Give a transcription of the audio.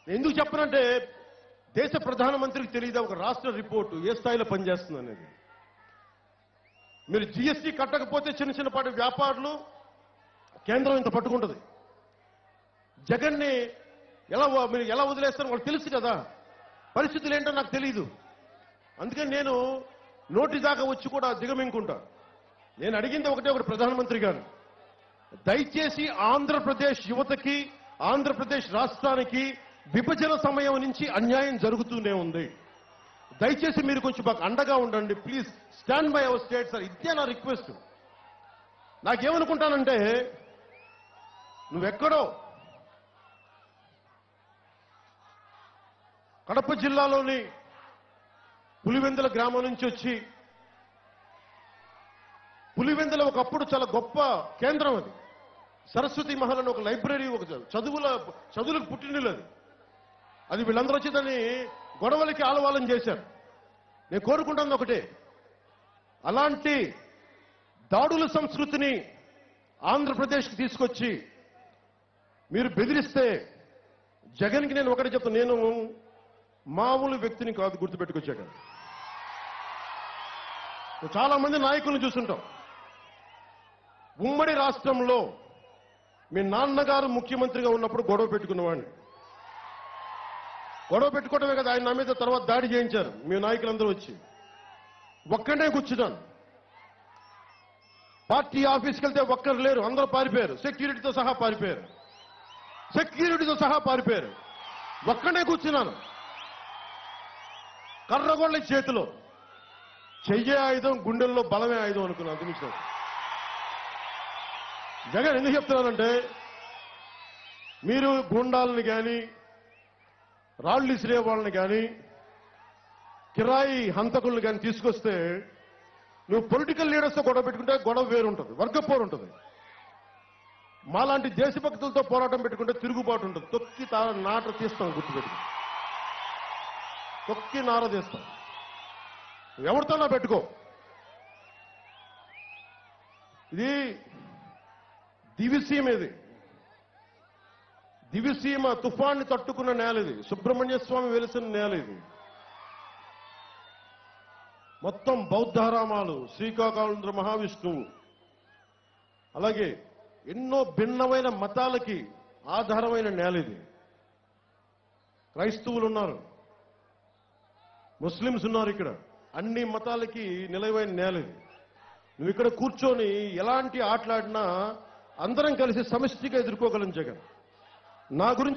ఎందుకు చెప్పనంటే దేశ ప్రధానమంత్రికి తెలియదు ఒక రాష్ట్ర రిపోర్టు ఏ స్థాయిలో పనిచేస్తుంది అనేది మీరు జిఎస్టీ కట్టకపోతే చిన్న చిన్నపాటి వ్యాపారులు కేంద్రం ఇంత పట్టుకుంటుంది జగన్ని ఎలా వ- మీరు ఎలా వదిలేస్తారో వాళ్ళకి తెలుసు కదా పరిస్థితులు ఏంటో నాకు తెలియదు అందుకని నేను నోటి దాకా వచ్చి కూడా దిగమింగుకుంటా నేను అడిగింది ఒకటే ఒకటి ప్రధానమంత్రి గారు దయచేసి ఆంధ్రప్రదేశ్ యువతకి ఆంధ్రప్రదేశ్ రాష్ట్రానికి విభజన సమయం నుంచి అన్యాయం జరుగుతూనే ఉంది దయచేసి మీరు కొంచెం మాకు అండగా ఉండండి please stand by our state sir ఇదే నా రిక్వెస్ట్ నాకేమనుకుంటానంటే నువ్వెక్కడో కడప జిల్లాలోని పులివెందుల గ్రామం నుంచి వచ్చి పులివెందుల ఒకప్పుడు చాలా గొప్ప కేంద్రం అది సరస్వతి మహల్ అని ఒక లైబ్రరీ ఒక చదువుల చదువులకు పుట్టినీళ్ళు అది అది వీళ్ళందరూ వచ్చి దాన్ని గొడవలకి ఆలవాలం చేశారు నేను కోరుకుంటుంది ఒకటే అలాంటి దాడుల సంస్కృతిని ఆంధ్రప్రదేశ్కి తీసుకొచ్చి మీరు బెదిరిస్తే జగన్కి నేను ఒకటే చెప్తాను నేను మామూలు వ్యక్తిని కాదు గుర్తుపెట్టుకొచ్చాక చాలా మంది నాయకులను చూస్తుంటాం ఉమ్మడి రాష్ట్రంలో మీ నాన్నగారు ముఖ్యమంత్రిగా ఉన్నప్పుడు గొడవ పెట్టుకున్నవాడిని గొడవ పెట్టుకోవడమే కదా ఆయన నా మీద తర్వాత దాడి చేయించారు మీ నాయకులందరూ వచ్చి ఒక్కడే కూర్చున్నాను పార్టీ ఆఫీస్కి వెళ్తే ఒక్కరు లేరు అందరూ పారిపోయారు సెక్యూరిటీతో సహా పారిపోయారు సెక్యూరిటీతో సహా పారిపోయారు ఒక్కడే కూర్చున్నాను కర్రగొళ్ళ చేతిలో చెయ్యే ఆయుధం గుండెల్లో బలమే ఆయుధం అనుకున్నాను అంతమించిన జగన్ ఎందుకు చెప్తున్నానంటే మీరు గుండాలని కానీ రాళ్ళు ఇసిరే వాళ్ళని కానీ కిరాయి హంతకుల్ని కానీ తీసుకొస్తే నువ్వు పొలిటికల్ లీడర్స్తో గొడవ పెట్టుకుంటే గొడవ వేరు ఉంటుంది వర్గపోరు ఉంటుంది మాలాంటి దేశభక్తులతో పోరాటం పెట్టుకుంటే తిరుగుబాటు ఉంటుంది తొక్కి తా నాట తీస్తాం గుర్తుపెట్టుకో తొక్కి నార తీస్తాం నువ్వు ఎవరితోనా పెట్టుకో ఇది దివిసీమ ఇది దివిసీమ తుఫాన్ని తట్టుకున్న నేల ఇది సుబ్రహ్మణ్య స్వామి వెలిసిన నేల ఇది మొత్తం బౌద్ధారామాలు శ్రీకాకుళం మహావిష్ణువు అలాగే ఎన్నో భిన్నమైన మతాలకి ఆధారమైన నేల ఇది క్రైస్తవులు ఉన్నారు ముస్లిమ్స్ ఉన్నారు ఇక్కడ అన్ని మతాలకి నిలవైన నేల ఇది నువ్వు ఇక్కడ కూర్చొని ఎలాంటి ఆటలాడినా అందరం కలిసి సమిష్టిగా ఎదుర్కోగలం జగన్ నా గురించి